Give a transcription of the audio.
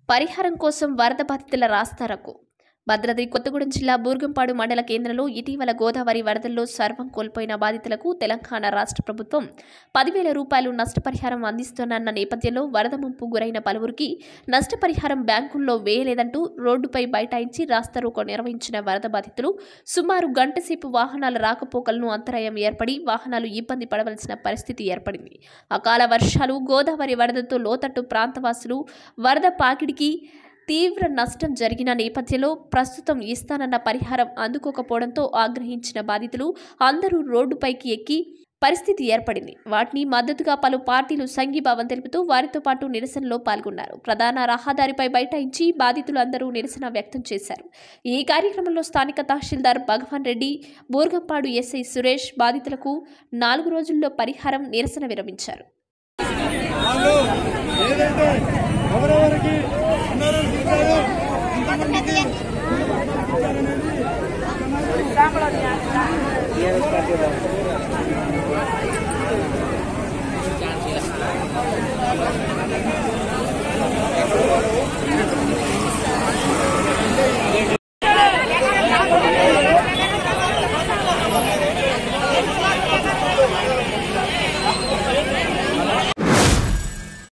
పరిహారం కోసం వరద బాధితుల రాస్తారకు భద్రాద్రి కొత్తగూడెం జిల్లా బూర్గంపాడు మండల కేంద్రంలో ఇటీవల గోదావరి వరదల్లో సర్వం కోల్పోయిన బాధితులకు తెలంగాణ రాష్ట్ర ప్రభుత్వం పదివేల రూపాయలు నష్టపరిహారం అందిస్తోన్న నేపథ్యంలో వరద ముంపు గురైన పలువురికి నష్టపరిహారం బ్యాంకుల్లో వేయలేదంటూ రోడ్డుపై బైఠాయించి రాస్తారోకో నిర్వహించిన వరద బాధితులు సుమారు గంటసేపు వాహనాల రాకపోకలను అంతరాయం ఏర్పడి వాహనాలు ఇబ్బంది పడవలసిన పరిస్థితి ఏర్పడింది అకాల వర్షాలు గోదావరి వరదతో లోతట్టు ప్రాంతవాసులు వరద పాకిడికి తీవ్ర నష్టం జరిగిన నేపథ్యంలో ప్రస్తుతం ఇస్తానన్న పరిహారం అందుకోకపోవడంతో ఆగ్రహించిన బాధితులు అందరూ రోడ్డుపైకి ఎక్కి పరిస్థితి ఏర్పడింది వాటిని మద్దతుగా పలు పార్టీలు సంఘీభావం తెలుపుతూ వారితో పాటు నిరసనలో పాల్గొన్నారు ప్రధాన రహదారిపై బైఠాయించి బాధితులు అందరూ నిరసన వ్యక్తం చేశారు ఈ కార్యక్రమంలో స్థానిక తహసీల్దార్ భగవాన్ రెడ్డి బోర్గంపాడు ఎస్ఐ సురేష్ బాధితులకు నాలుగు రోజుల్లో పరిహారం నిరసన విరమించారు వాళ్ళు ఏదైతే ఎవరెవరికి అన్నారం తీశారో ఎంతమందికి Iya,